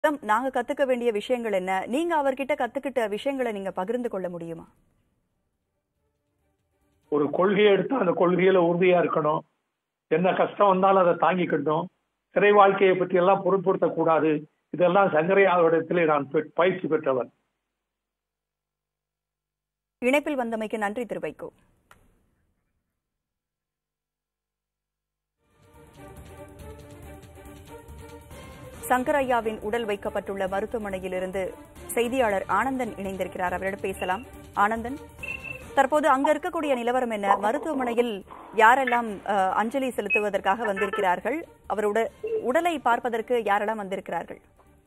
நாங்க கத்துக்க வேண்டிய விஷயங்கள் என்ன நீங்க அவர்கிட்ட கத்துக்கிட்ட விஷயங்களை நீங்க பகிர்ந்து கொள்ள முடியுமா ஒரு கொள்கையை எடுத்து அந்த கொள்கையில உறுதியா இருக்கணும் என்ன கஷ்டம் வந்தாலும் அதை தாங்கிக்கணும் சிறை வாழ்க்கையை பற்றி எல்லாம் பொருட்படுத்தக் கூடாது இதெல்லாம் சங்கரையாவிடத்திலே நான் பெற்- பயிற்சி பெற்றவன் இணைப்பில் வந்தமைக்கு நன்றி திரு வைகோ சங்கரையாவின் உடல் வைக்கப்பட்டுள்ள மருத்துவமனையிலிருந்து செய்தியாளர் ஆனந்தன் இணைந்திருக்கிறார் அவரிடம் பேசலாம் ஆனந்தன் தற்போது அங்க இருக்கக்கூடிய நிலவரம் என்ன மருத்துவமனையில் யாரெல்லாம் அஹ், அஞ்சலி செலுத்துவதற்காக வந்திருக்கிறார்கள் அவரோட உடலை பார்ப்பதற்கு யாரெல்லாம் வந்திருக்கிறார்கள்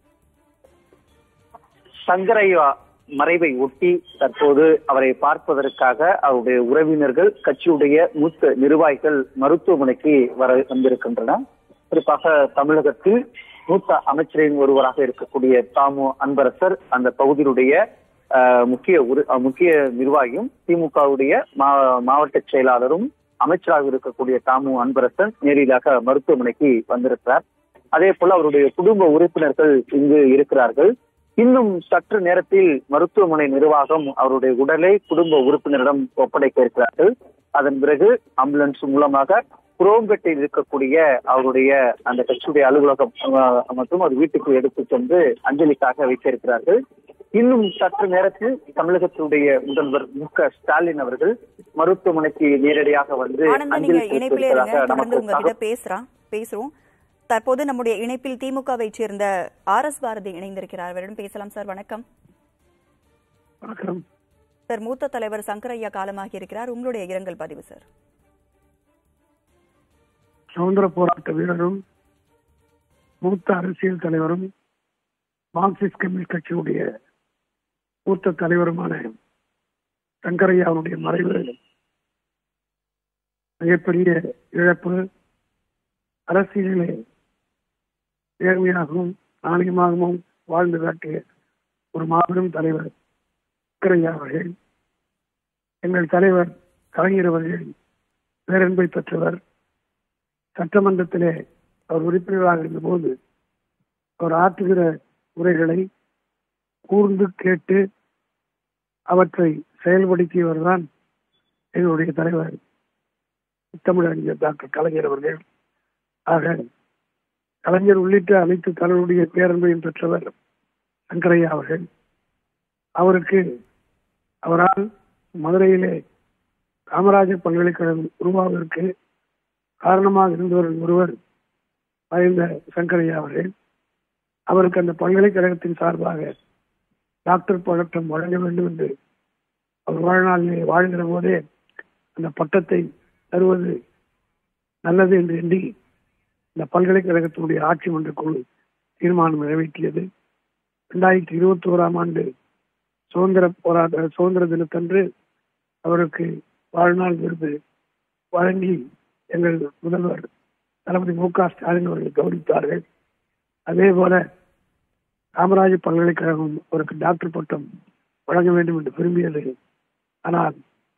சங்கரையா மறைவை ஒட்டி தற்போது அவரை பார்ப்பதற்காக அவருடைய உறவினர்கள் கட்சியுடைய மூத்த நிர்வாகிகள் மருத்துவமனைக்கு வர வந்திருக்கின்றன குறிப்பாக தமிழகத்தில் மூத்த அமைச்சரின் ஒருவராக இருக்கக்கூடிய தாமு அன்பரசர் அந்த பகுதியினுடைய அஹ், முக்கிய உரு- அஹ், முக்கிய நிர்வாகியும் திமுகவுடைய மா- மாவட்ட செயலாளரும் அமைச்சராக இருக்கக்கூடிய தாமு அன்பரசன் நேரிலாக மருத்துவமனைக்கு வந்திருக்கிறார் அதே போல அவருடைய குடும்ப உறுப்பினர்கள் இங்கு இருக்கிறார்கள் இன்னும் சற்று நேரத்தில் மருத்துவமனை நிர்வாகம் அவருடைய உடலை குடும்ப உறுப்பினரிடம் ஒப்படைக்க இருக்கிறார்கள் அதன் பிறகு ஆம்புலன்ஸ் மூலமாக குரோம்பேட்டையில் இருக்கக்கூடிய அவருடைய அந்த கட்சியுடைய அலுவலகம் அஹ், மற்றும் ஒரு வீட்டுக்கு எடுத்து சென்று அஞ்சலிக்காக வைக்க இருக்கிறார்கள் இன்னும் சற்று நேரத்தில் தமிழகத்தினுடைய முதல்வர் மு க ஸ்டாலின் அவர்கள் மருத்துவமனைக்கு நேரடியாக வந்து ஆனந்தன் அஞ்சலி நீங்க இணைப்பிலே இருங்க செலுத்துவதற்காக தொடர்ந்து நமக்கு உங்ககிட்ட தகவல் பேசுறான் பேசுறோம் தற்போது நம்முடைய இணைப்பில் திமுகவை சேர்ந்த ஆர் எஸ் பாரதி இணைந்திருக்கிறார் அவரிடம் பேசலாம் சார் வணக்கம் வணக்கம் சார் மூத்த தலைவர் சங்கரையா காலமாகி இருக்கிறார் உங்களுடைய இரங்கல் பதிவு சார் சுதந்திர போராட்ட வீரரும் மூத்த அரசியல் தலைவரும் மார்க்சிஸ்ட் கம்யூனிஸ்ட் கட்சியுடைய மூத்த தலைவருமான சங்கரையாவுடைய மறைவு மிகப்பெரிய இழப்பு அரசியலிலே நேர்மையாகவும் நாணயமாகவும் வாழ்ந்து காட்டிய ஒரு மாபெரும் தலைவர் சங்கரையா அவர்கள் எங்கள் தலைவர் கலைஞர் அவர்கள் பேரன்பை பெற்றவர் சட்டமன்றத்திலே அவர் உறுப்பினராக இருந்தபோது அவர் ஆற்றுகிற உரைகளை கூர்ந்து கேட்டு அவற்றை செயல்படுத்தியவர்தான் எங்களுடைய தலைவர் தமிழறிஞர் டாக்டர் கலைஞர் அவர்கள் ஆக கலைஞர் உள்ளிட்ட அனைத்து தலைவருடைய பேரன்பையும் பெற்றவர் சங்கரையா அவர்கள் அவருக்கு அவரால் மதுரையிலே காமராஜர் பல்கலைக்கழகம் உருவாவதற்கு காரணமாக இருந்தவர்கள் ஒருவர் மறைந்த சங்கரையா அவர்கள் அவருக்கு அந்த பல்கலைக்கழகத்தின் சார்பாக டாக்டர் பட்டம் வழங்க வேண்டும் என்று அவர் வாழ்நாளிலே வாழ்கிற போதே அந்த பட்டத்தை தருவது நல்லது என்று எண்ணி இந்த பல்கலைக்கழகத்தினுடைய ஆட்சி மன்ற குழு தீர்மானம் நிறைவேற்றியது இரண்டாயிரத்தி இருபத்தி ஓராம் ஆண்டு சுதந்திர போராட்ட சுதந்திர தினத்தன்று அவருக்கு வாழ்நாள் விருது வழங்கி எங்கள் முதல்வர் தளபதி மு க ஸ்டாலின் அவர்கள் கௌரவித்தார்கள் அதே போல காமராஜர் பல்கலைக்கழகம் அவருக்கு டாக்டர் பட்டம் வழங்க வேண்டும் என்று விரும்பியது ஆனால்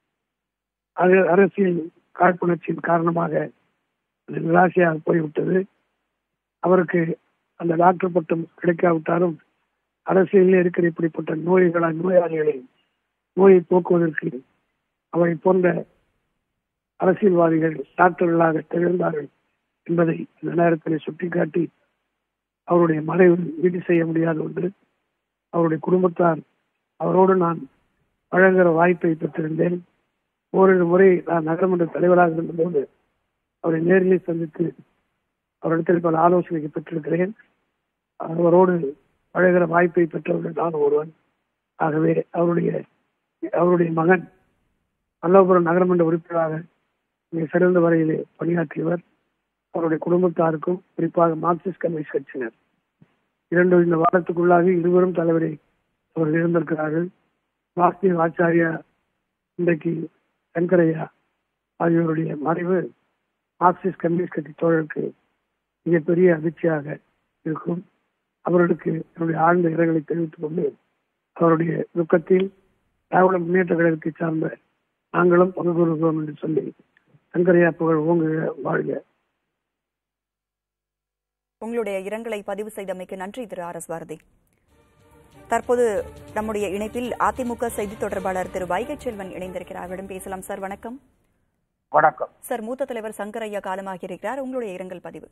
அது அரசியல் காழ்ப்புணர்ச்சியின் காரணமாக அது நிராசையாக போய்விட்டது அவருக்கு அந்த டாக்டர் பட்டம் கிடைக்காவிட்டாலும் அரசியலில் இருக்கிற இப்படிப்பட்ட நோய்களால் நோயாளிகளை நோயை போக்குவதற்கு அவரை போன்ற அரசியல்வாதிகள் டாக்டர்களாக திகழ்ந்தார்கள் என்பதை இந்த நேரத்தில் சுட்டிக்காட்டி அவருடைய மறைவு ஈடு செய்ய முடியாத ஒன்று அவருடைய குடும்பத்தார் அவரோடு நான் பழகுகிற வாய்ப்பை பெற்றிருந்தேன் ஓரிரு முறை நான் நகரமன்ற தலைவராக இருந்தபோது அவரை நேரிலே சந்தித்து அவரிடத்தில் பல ஆலோசனைகள் பெற்றிருக்கிறேன் அவரோடு பழகுகிற வாய்ப்பை பெற்றவர்கள் நான் ஒருவன் ஆகவே அவருடைய அவருடைய மகன் பல்லவபுரம் நகரமன்ற உறுப்பினராக மிக சிறந்த வரையிலே பணியாற்றியவர் அவருடைய குடும்பத்தாருக்கும் குறிப்பாக மார்க்சிஸ்ட் கம்யூனிஸ்ட் கட்சியினர் இரண்டு இந்த வாரத்துக்குள்ளாக இருவரும் தலைவரை அவர்கள் இருந்திருக்கிறார்கள் வாஸ்தவ ஆச்சாரியா இன்றைக்கு சங்கரையா ஆகியோருடைய மறைவு மார்க்சிஸ்ட் கம்யூனிஸ்ட் கட்சி தோழருக்கு மிகப்பெரிய அதிர்ச்சியாக இருக்கும் அவர்களுக்கு என்னுடைய ஆழ்ந்த இரங்கலை தெரிவித்துக் கொண்டு அவருடைய துக்கத்தில் திராவிட முன்னேற்ற கழகத்தை சார்ந்த நாங்களும் பங்கு கொள்கிறோம் என்று சொல்லி சங்கரையா புகழ் ஓங்குக வாழ்க உங்களுடைய இரங்கலை பதிவு செய்தமைக்கு நன்றி திரு ஆர் எஸ் பாரதி தற்போது நம்முடைய இணைப்பில் அதிமுக செய்தி தொடர்பாளர் திரு வைகை செல்வன் இணைந்திருக்கிறார் அவரிடம் பேசலாம் சார் வணக்கம் வணக்கம் சார் மூத்த தலைவர் சங்கரையா காலமாகி இருக்கிறார் உங்களுடைய இரங்கல் பதிவு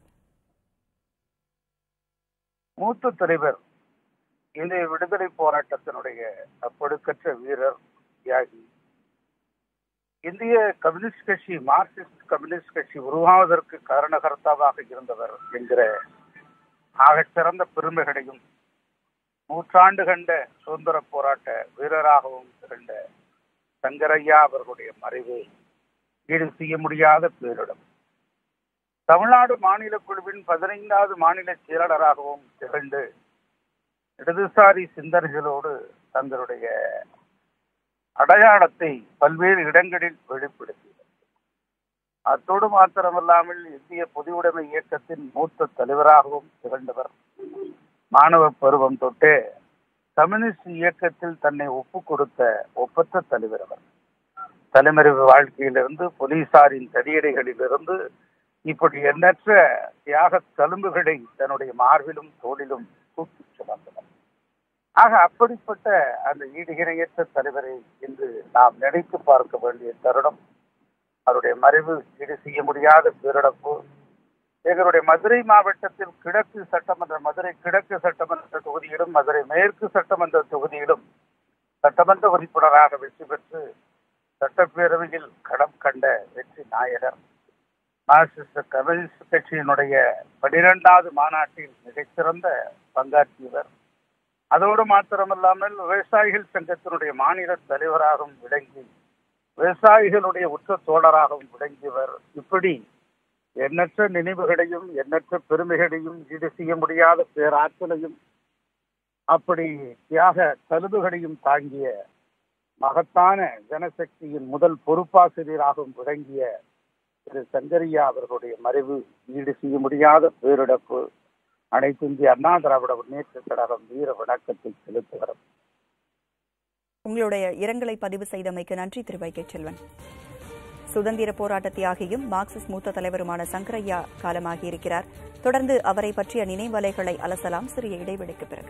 மூத்த தலைவர் இந்திய விடுதலை போராட்டத்தினுடைய அப்பொழுக்கற்ற வீரர் தியாகி இந்திய கம்யூனிஸ்ட் கட்சி மார்க்சிஸ்ட் கம்யூனிஸ்ட் கட்சி உருவாவதற்கு காரணகர்த்தாவாக இருந்தவர் என்கிற ஆகச்சிறந்த பெருமைகளையும் நூற்றாண்டு கண்ட சுதந்திர போராட்ட வீரராகவும் திகழ்ந்த சங்கரையா அவர்களுடைய மறைவு ஈடு செய்ய முடியாத பேரிடம் தமிழ்நாடு மாநில குழுவின் பதினைந்தாவது மாநில செயலாளராகவும் திகழ்ந்து இடதுசாரி சிந்தனைகளோடு தங்களுடைய அடையாளத்தை பல்வேறு இடங்களில் வெளிப்படுத்தினர் அத்தோடு மாத்திரமல்லாமல் இந்திய பொதுவுடைமை இயக்கத்தின் மூத்த தலைவராகவும் திகழ்ந்தவர் மாணவ பருவம் தொட்டே கம்யூனிஸ்ட் இயக்கத்தில் தன்னை ஒப்பு கொடுத்த ஒப்பற்ற தலைவர் அவர் தலைமறைவு வாழ்க்கையிலிருந்து போலீசாரின் தடியடைகளிலிருந்து இப்படி எண்ணற்ற தியாக தழும்புகளை தன்னுடைய மார்பிலும் தோளிலும் தூக்கி சுமந்தனர் ஆக அப்படிப்பட்ட அந்த ஈடுகிணையற்ற தலைவரை இன்று நாம் நினைத்து பார்க்க வேண்டிய தருணம் அவருடைய மறைவு ஈடு செய்ய முடியாத பேரிழப்பு எங்களுடைய மதுரை மாவட்டத்தில் கிழக்கு சட்டமன்ற மதுரை கிழக்கு சட்டமன்ற தொகுதியிலும் மதுரை மேற்கு சட்டமன்ற தொகுதியிலும் சட்டமன்ற உறுப்பினராக வெற்றி பெற்று சட்டப்பேரவையில் களம் கண்ட வெற்றி நாயகர் மார்க்சிஸ்ட் கம்யூனிஸ்ட் கட்சியினுடைய பனிரெண்டாவது மாநாட்டில் மிகச்சிறந்த பங்காற்றியவர் அதோடு மாத்திரமல்லாமல் விவசாயிகள் சங்கத்தினுடைய மாநில தலைவராகவும் விளங்கி விவசாயிகளுடைய உற்ற தோழராகவும் விளங்கியவர் இப்படி எண்ணற்ற நினைவுகளையும் எண்ணற்ற பெருமைகளையும் ஈடு செய்ய முடியாத பேராற்றலையும் அப்படி தியாக தழுவுகளையும் தாங்கிய மகத்தான ஜனசக்தியின் முதல் பொறுப்பாசிரியராகவும் விளங்கிய திரு சங்கரியா அவர்களுடைய மறைவு ஈடு செய்ய முடியாத பேரிழப்பு அனைத்து இந்திய அண்ணா திராவிட முன்னேற்ற கழகம் வீர வணக்கத்தை செலுத்துகிறது உங்களுடைய இரங்கலை பதிவு செய்தமைக்கு நன்றி திரு வைகை செல்வன் சுதந்திர போராட்ட தியாகியும் மார்க்சிஸ்ட் மூத்த தலைவருமான சங்கரையா காலமாகி இருக்கிறார் தொடர்ந்து அவரை பற்றிய நினைவலைகளை அலசலாம் சிறிய இடைவெளிக்கு பிறகு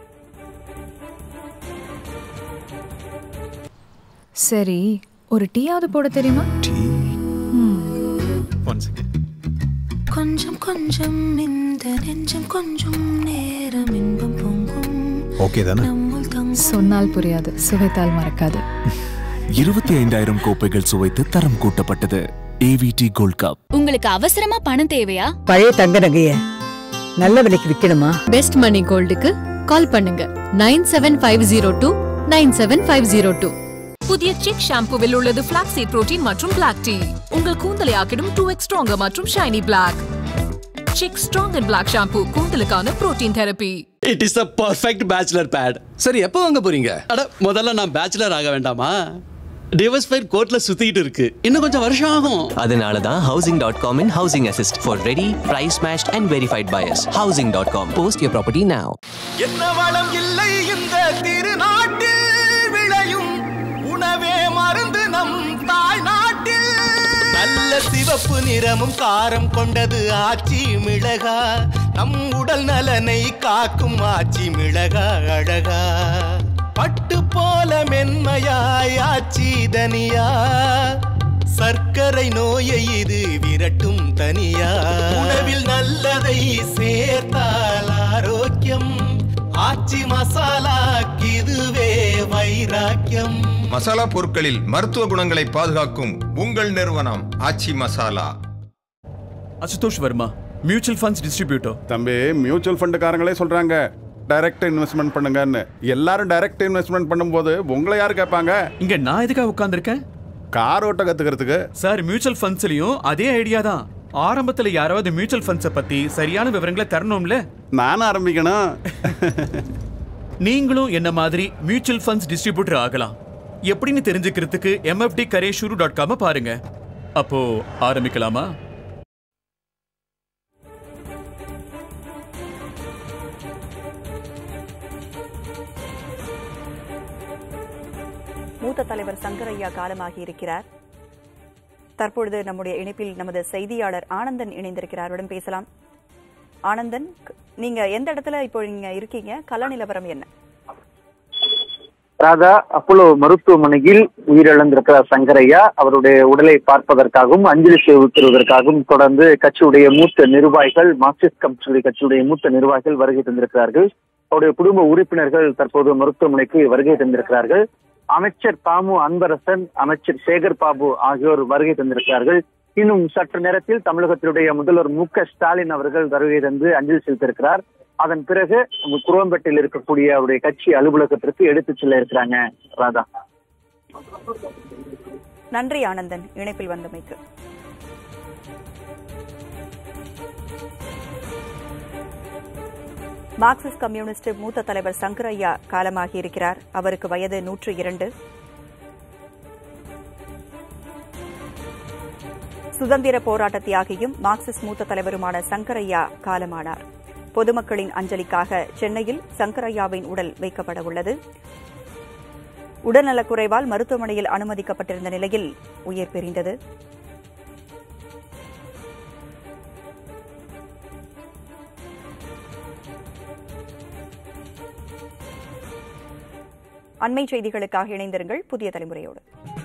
சரி ஒரு டீயாவது போட தெரியுமா ம். ஒன் செகண்ட் கொஞ்சம் கொஞ்சம் இந்த நெஞ்சம் கொஞ்சம் நேரம் இன்பம் பொங்கும் ஓகே தானே நம்முள் தங்கும் சொன்னால் புரியாது சுவைத்தால் மறக்காது இருபத்தி ஐந்தாயிரம் கோப்பைகள் சுவைத்து தரம் கூட்டப்பட்டது ஏவிடி கோல்ட் கப் உங்களுக்கு அவசரமா பணம் தேவையா பழைய தங்க நகைய நல்ல விலைக்கு விற்கணுமா பெஸ்ட் மணி கோல்டுக்கு கால் பண்ணுங்க nine seven five zero two nine seven five zero two புதிய சிக் ஷாம்புவில் உள்ளது பிளாக்ஸீட் புரோட்டீன் மற்றும் பிளாக் டீ உங்கள் கூந்தலை ஆக்கிடும் டூ எக்ஸ் ஸ்ட்ராங்கர் மற்றும் shiny black Chik strong and black shampoo கூந்தலுக்கான protein therapy it is the perfect bachelor pad சரி எப்போ வாங்க போறீங்க அட முதல்ல நான் பேச்சுலர் ஆக வேண்டாமா டிவோர்ஸ் ஃபைல் கோர்ட்ல சுத்திட்டு இருக்கு இன்னும் கொஞ்சம் வருஷம் ஆகும் அதனால தான் housing dot com in housing assist for ready price match and verified buyers housing dot com post your property now என்ன வளம் இல்லை இந்த திருநாட்டில் விளையும் உணவே மருந்து நம் தாய் நாட்டில் நல்ல சிவப்பு நிறமும் காரம் கொண்டது ஆச்சி மிளகா நம் உடல் நலனை காக்கும் ஆச்சி மிளகா அழகா பட்டு போல மென்மையாய் ஆச்சி தனியா சர்க்கரை நோயை இது விரட்டும் தனியா உணவில் நல்லதை சேர்த்தால் ஆரோக்கியம் ஆச்சி மசாலா இதுவே வைராக்கியம் மசாலா பொருட்களில் மருத்துவ குணங்களை பாதுகாக்கும் உங்கள் நிறுவனம் Aachi Masala Ashutosh Varma mutual funds distributor தம்பி மியூச்சுவல் ஃபண்டுக்காரங்களே சொல்றாங்க டைரக்ட் இன்வெஸ்ட்மெண்ட் பண்ணுங்கன்னு எல்லாரும் டைரக்ட் இன்வெஸ்ட்மெண்ட் பண்ணும்போது உங்களை யார் கேட்பாங்க இங்க நான் எதுக்காக உட்கார்ந்திருக்கேன் கார் ஓட்ட கத்துக்கிறதுக்கு சார் மியூச்சுவல் ஃபண்ட்ஸ்லயும் அதே ஐடியா தான் ஆரம்பத்துல யாராவது மியூச்சுவல் ஃபண்ட்ஸை பத்தி சரியான விவரங்களை தரணும்ல நானும் ஆரம்பிக்கணும் நீங்களும் என்ன மாதிரி மியூச்சுவல் ஃபண்ட்ஸ் டிஸ்ட்ரிபியூட்டர் ஆகலாம் எப்படின்னு தெரிஞ்சுக்கிறதுக்கு எம்எஃப்டி கரேஷூரு டாட் காம பாருங்க அப்போ ஆரம்பிக்கலாமா மூத்த தலைவர் சங்கரையா காலமாகி இருக்கிறார் தற்பொழுது நம்முடைய இணைப்பில் நமது செய்தியாளர் ஆனந்தன் இணைந்திருக்கிறார் அவரிடம் பேசலாம் ஆனந்தன் க- நீங்க எந்த இடத்துல இப்போ நீங்க இருக்கீங்க கள நிலவரம் என்ன ராதா அப்போலோ மருத்துவமனையில் உயிரிழந்திருக்கிறார் சங்கரையா அவருடைய உடலை பார்ப்பதற்காகவும் அஞ்சலி செலுத்துவதற்காகவும் தொடர்ந்து கட்சியுடைய மூத்த நிர்வாகிகள் மார்க்சிஸ்ட் கம்யூனிஸ்ட் கட்சியுடைய மூத்த நிர்வாகிகள் வருகை தந்திருக்கிறார்கள் அவருடைய குடும்ப உறுப்பினர்கள் தற்போது மருத்துவமனைக்கு வருகை தந்திருக்கிறார்கள் அமைச்சர் தாமு அன்பரசன் அமைச்சர் சேகர் பாபு ஆகியோர் வருகை தந்திருக்கிறார்கள் இன்னும் சற்று நேரத்தில் தமிழகத்தினுடைய முதல்வர் மு க ஸ்டாலின் அவர்கள் வருகை தந்து அஞ்சலி செலுத்திருக்கிறார் அதன் பிறகு குரோம்பேட்டையில் இருக்கக்கூடிய அவருடைய கட்சி அலுவலகத்திற்கு எடுத்துச் செல்ல இருக்கிறாங்க ராதா நன்றி ஆனந்தன் இணைப்பில் வந்தமைக்கு மார்க்சிஸ்ட் கம்யூனிஸ்ட் மூத்த தலைவர் சங்கரையா காலமாகி இருக்கிறார் அவருக்கு வயது நூற்று இரண்டு சுதந்திர போராட்ட தியாகியும் மார்க்சிஸ்ட் மூத்த தலைவருமான சங்கரையா காலமானார் பொதுமக்களின் அஞ்சலிக்காக சென்னையில் சங்கரையாவின் உடல் வைக்கப்பட உள்ளது உடல்நலக்குறைவால் மருத்துவமனையில் அனுமதிக்கப்பட்டிருந்த நிலையில் உயிர் பிரிந்தது அண்மை செய்திகளுக்காக இணைந்திருங்கள் புதிய தலைமுறையோடு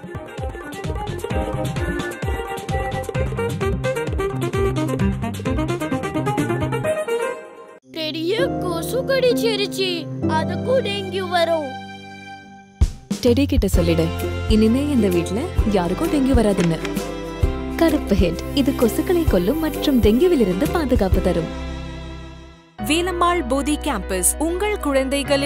பெரிய கொசு கடிச்சிருச்சு அதுக்கும் டெங்கு வரும் டெடி கிட்ட சொல்லிடு இனிமே இந்த வீட்ல யாருக்கும் டெங்கு வராதுன்னு கருப்பு ஹெட் இது கொசுக்களை கொல்லும் மற்றும் டெங்குவிலிருந்து பாதுகாப்பு தரும் வேலம்மாள் போதி கேம்பஸ் உங்கள் குழந்தைகளின்